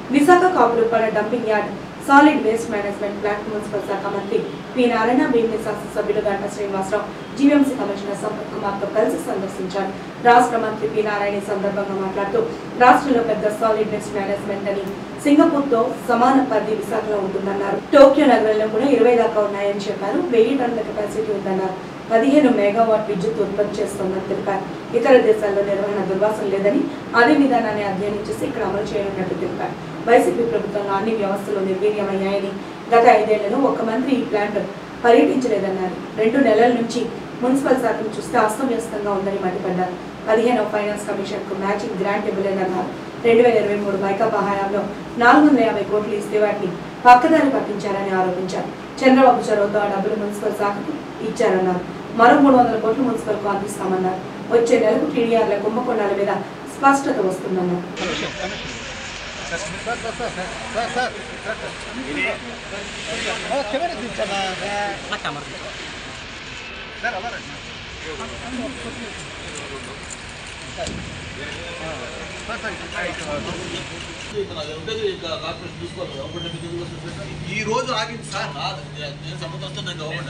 Visakha Kapuluppada dumping yard solid waste management plant municipal శాఖ మంత్రి P Narayana భీమిని శాసనసభ్యులు గంట శ్రీనివాసరావు జీవీఎంసీ కమిషనర్ సంపత్ కుమార్ తో కలిసి సందర్శించారు రాష్ట్ర మంత్రి పి నారాయణ ఈ సందర్భంగా మాట్లాడుతూ రాష్ట్రంలో పెద్ద సాలిడ్ వేస్ట్ మేనేజ్మెంట్ అని సింగపూర్ తో సమాన పరిధి విశాఖలో ఉంటుందన్నారు టోక్యో నగరంలో కూడా ఇరవై దాకా ఉన్నాయని చెప్పారు వెయ్యి టన్నుల కెపాసిటీ ఉందన్నారు పదిహేను మెగావాట్ విద్యుత్ ఉత్పత్తి చేస్తోందని తెలిపారు ఇతర దేశాల్లో నిర్వహణ దుర్వాసం లేదని అదే విధానాన్ని అధ్యయనం చేసి ఇక్కడ అమలు చేయనున్నట్టు తెలిపారు వైసీపీ ప్రభుత్వంలో అన్ని వ్యవస్థలు నిర్వీర్యమయ్యాయని గత ఐదేళ్లలో ఒక మంత్రి ఈ ప్లాంట్ పర్యటించలేదన్నారు రెండు నెలల నుంచి మున్సిపల్ శాఖను చూస్తే అస్తవ్యస్తంగా ఉందని మండిపడ్డారు పదిహేనవ ఫైనాన్స్ కమిషన్ కు మ్యాచింగ్ గ్రాంట్ ఇవ్వలేదన్నారు రెండు వేల ఇరవై మూడు వైకాపా హయాంలో నాలుగు వందల యాభై కోట్లు ఇస్తే వాటిని పక్కదారి పట్టించారని ఆరోపించారు చంద్రబాబు చొరవతో ఆ డబ్బులు మున్సిపల్ శాఖకు ఇచ్చారన్నారు మరో మూడు వందల కోట్లు మున్సిపల్ కు అందిస్తామన్నారు వచ్చే నెలకు టీడీఆర్ల కుంభకోణాల మీద స్పష్టత వస్తుందన్నారు ఈ రోజు ఆగింది సార్ నేను సంబంధం గవర్నమెంట్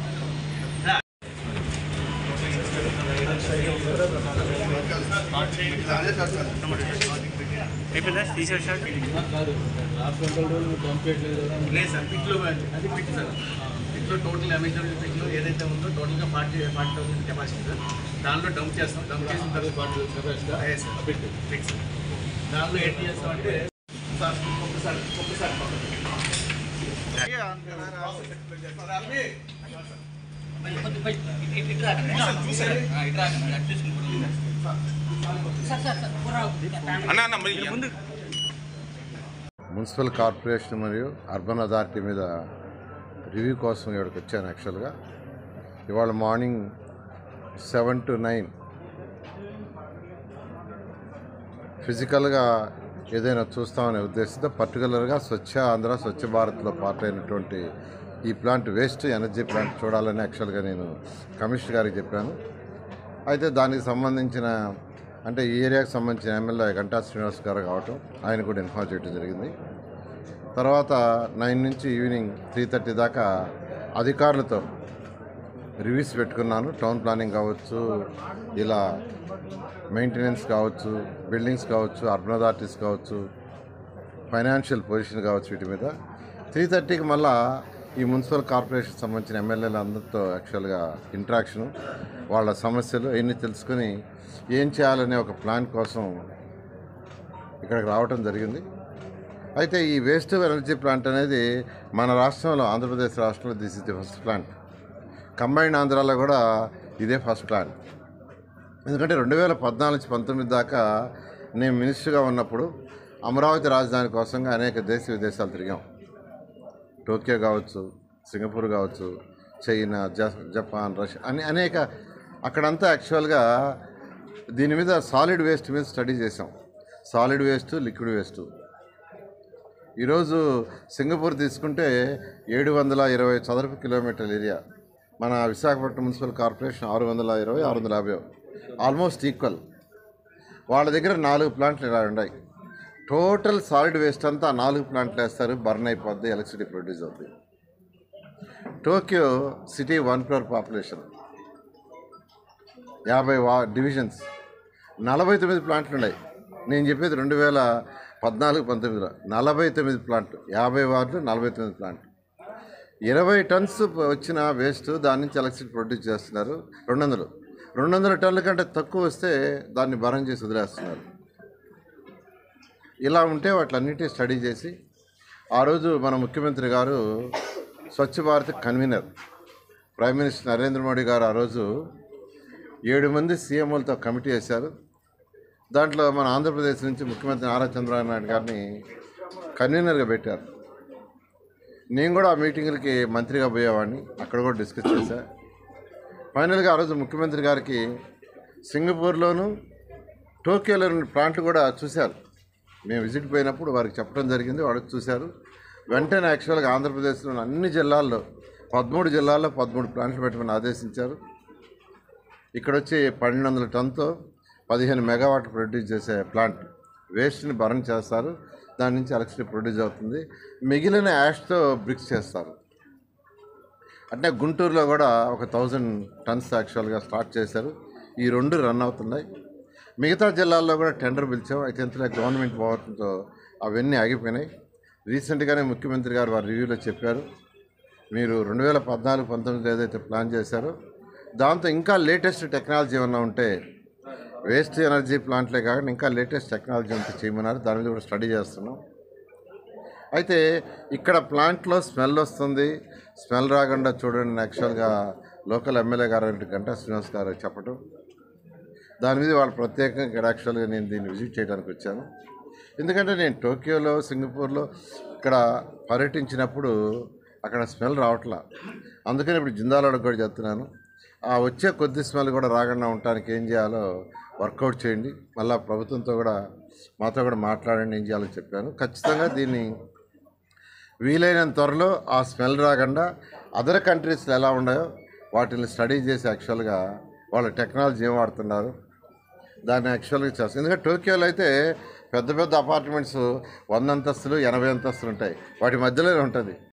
లేదు సార్ పిట్లో అది పిట్ సార్ పిట్లో టోటల్ అమెజాన్ పిట్లో ఏదైతే ఉందో టోటల్గా forty forty thousand capacity sir దాంట్లో డంప్ చేస్తాం డంప్ చేసిన తర్వాత అదే సార్ పిట్ పిట్ సార్ దాంట్లో ఏంటి చేస్తాం అంటే సార్ ఒక్కసారి ఒక్కసారి మున్సిపల్ కార్పొరేషన్ మరియు అర్బన్ అథారిటీ మీద రివ్యూ కోసం ఇక్కడికి వచ్చాను యాక్చువల్గా ఇవాళ మార్నింగ్ సెవెన్ టు నైన్ ఫిజికల్గా ఏదైనా చూస్తామనే ఉద్దేశంతో పర్టికులర్గా స్వచ్ఛ ఆంధ్ర స్వచ్ఛ భారత్లో పార్ట్ అయినటువంటి ఈ ప్లాంట్ వేస్ట్ ఎనర్జీ ప్లాంట్ చూడాలని యాక్చువల్గా నేను కమిషనర్ గారికి చెప్పాను అయితే దానికి సంబంధించిన అంటే ఈ ఏరియాకి సంబంధించిన ఎమ్మెల్యే గంటా శ్రీనివాస్ గారు కావటం ఆయన కూడా ఇన్ఫార్మ్ చేయడం జరిగింది తర్వాత నైన్ నుంచి ఈవినింగ్ త్రీ థర్టీ దాకా అధికారులతో రివ్యూస్ పెట్టుకున్నాను టౌన్ ప్లానింగ్ కావచ్చు ఇలా మెయింటెనెన్స్ కావచ్చు బిల్డింగ్స్ కావచ్చు అర్బన్ అథారిటీస్ కావచ్చు ఫైనాన్షియల్ పొజిషన్ కావచ్చు వీటి మీద త్రీ థర్టీకి మళ్ళా ఈ మున్సిపల్ కార్పొరేషన్ సంబంధించిన ఎమ్మెల్యేలు అందరితో యాక్చువల్గా ఇంట్రాక్షను వాళ్ళ సమస్యలు ఎన్ని తెలుసుకొని ఏం చేయాలనే ఒక ప్లాన్ కోసం ఇక్కడికి రావటం జరిగింది అయితే ఈ వేస్ట్ ఎనర్జీ ప్లాంట్ అనేది మన రాష్ట్రంలో ఆంధ్రప్రదేశ్ రాష్ట్రంలో this is the first plant combined ఆంధ్రాలో కూడా ఇదే ఫస్ట్ ప్లాంట్ ఎందుకంటే రెండు వేల పద్నాలుగు నుంచి పంతొమ్మిది దాకా నేను మినిస్టర్గా ఉన్నప్పుడు అమరావతి రాజధాని కోసంగా అనేక దేశ విదేశాలు తిరిగాం టోక్యో కావచ్చు సింగపూర్ కావచ్చు చైనా జ- జపాన్ రష్యా అని అనేక అక్కడంతా యాక్చువల్గా దీని మీద సాలిడ్ వేస్ట్ మీద స్టడీ చేసాం సాలిడ్ వేస్ట్ లిక్విడ్ వేస్ట్ ఈరోజు సింగపూర్ తీసుకుంటే ఏడు వందల ఇరవై చదరపు కిలోమీటర్ల ఏరియా మన విశాఖపట్నం మున్సిపల్ కార్పొరేషన్ ఆరు వందల ఇరవై ఆరు వందల యాభై ఆల్మోస్ట్ ఈక్వల్ వాళ్ళ దగ్గర నాలుగు ప్లాంట్లు ఇలా ఉన్నాయి టోటల్ సాలిడ్ వేస్ట్ అంతా ఆ నాలుగు ప్లాంట్లు వేస్తారు బర్న్ అయిపోద్ది ఎలక్ట్రిసిటీ ప్రొడ్యూస్ అవుతుంది Tokyo city one crore population యాభై వా డివిజన్స్ నలభై తొమ్మిది ప్లాంట్లు ఉన్నాయి నేను చెప్పేది రెండు వేల పద్నాలుగు పంతొమ్మిదిలో నలభై తొమ్మిది ప్లాంట్లు యాభై వార్డులు నలభై తొమ్మిది ప్లాంట్లు ఇరవై టన్స్ వచ్చిన వేస్ట్ దాని నుంచి ఎలక్ట్రిసిటీ ప్రొడ్యూస్ చేస్తున్నారు రెండు వందలు రెండు వందల టన్నుల కంటే తక్కువ వస్తే దాన్ని భరం చేసి వదిలేస్తున్నారు ఇలా ఉంటే వాటిలన్నిటినీ స్టడీ చేసి ఆ రోజు మన ముఖ్యమంత్రి గారు Swachh Bharat convener prime minister Narendra Modi garu ఆ రోజు ఏడు మంది సీఎంలతో కమిటీ వేశారు దాంట్లో మన ఆంధ్రప్రదేశ్ నుంచి ముఖ్యమంత్రి నారా చంద్రబాబు నాయుడు గారిని కన్వీనర్గా పెట్టారు నేను కూడా ఆ మీటింగులకి మంత్రిగా పోయేవాడిని అక్కడ కూడా డిస్కస్ చేశా ఫైనల్గా ఆ రోజు ముఖ్యమంత్రి గారికి సింగపూర్లోను టోక్యోలో ఉన్న ప్లాంట్లు కూడా చూశారు మేము విజిట్ పోయినప్పుడు వారికి చెప్పడం జరిగింది వాళ్ళు చూశారు వెంటనే యాక్చువల్గా ఆంధ్రప్రదేశ్లోని అన్ని జిల్లాల్లో పదమూడు జిల్లాల్లో పదమూడు ప్లాంట్లు పెట్టమని ఆదేశించారు ఇక్కడ వచ్చి పన్నెండు వందల టన్తో పదిహేను మెగావాట్ ప్రొడ్యూస్ చేసే ప్లాంట్ వేస్ట్ని బర్న్ చేస్తారు దాని నుంచి ఎలక్ట్రిసిటీ ప్రొడ్యూస్ అవుతుంది మిగిలిన యాష్తో బ్రిక్స్ చేస్తారు అంటే గుంటూరులో కూడా ఒక థౌజండ్ టన్స్ యాక్చువల్గా స్టార్ట్ చేశారు ఈ రెండు రన్ అవుతున్నాయి మిగతా జిల్లాల్లో కూడా టెండర్ పిలిచాం అయితే ఇంతలో గవర్నమెంట్ పోవడంతో అవన్నీ ఆగిపోయినాయి రీసెంట్గానే ముఖ్యమంత్రి గారు వారి రివ్యూలో చెప్పారు మీరు రెండు వేల పద్నాలుగు పంతొమ్మిదిలో ఏదైతే ప్లాన్ చేశారో దాంతో ఇంకా లేటెస్ట్ టెక్నాలజీ ఏమన్నా ఉంటే వేస్ట్ ఎనర్జీ ప్లాంట్లే కాకుండా ఇంకా లేటెస్ట్ టెక్నాలజీ అంతా చేయమన్నారు దాని మీద కూడా స్టడీ చేస్తున్నాం అయితే ఇక్కడ ప్లాంట్లో స్మెల్ వస్తుంది స్మెల్ రాకుండా చూడండి యాక్చువల్గా లోకల్ ఎమ్మెల్యే గారు అయిన గంటా శ్రీనివాస్ గారు చెప్పడం దాని మీద వాళ్ళు ప్రత్యేకంగా ఇక్కడ యాక్చువల్గా నేను దీన్ని విజిట్ చేయడానికి వచ్చాను ఎందుకంటే నేను టోక్యోలో సింగపూర్లో ఇక్కడ పర్యటించినప్పుడు అక్కడ స్మెల్ రావట్లా అందుకని ఇప్పుడు జిందాలోకి కూడా చెప్తున్నాను ఆ వచ్చే కొద్ది స్మెల్ కూడా రాకుండా ఉండటానికి ఏం చేయాలో వర్కౌట్ చేయండి మళ్ళీ ప్రభుత్వంతో కూడా మాతో కూడా మాట్లాడండి ఏం చేయాలో చెప్పాను ఖచ్చితంగా దీన్ని వీలైనంత త్వరలో ఆ స్మెల్ రాకుండా అదర్ కంట్రీస్లో ఎలా ఉన్నాయో వాటిని స్టడీ చేసి యాక్చువల్గా వాళ్ళ టెక్నాలజీ ఏం వాడుతున్నారు దాన్ని యాక్చువల్గా చేస్తాం ఎందుకంటే టోక్యోలో అయితే పెద్ద పెద్ద అపార్ట్మెంట్స్ వంద అంతస్తులు ఎనభై అంతస్తులు ఉంటాయి వాటి మధ్యలోనే ఉంటుంది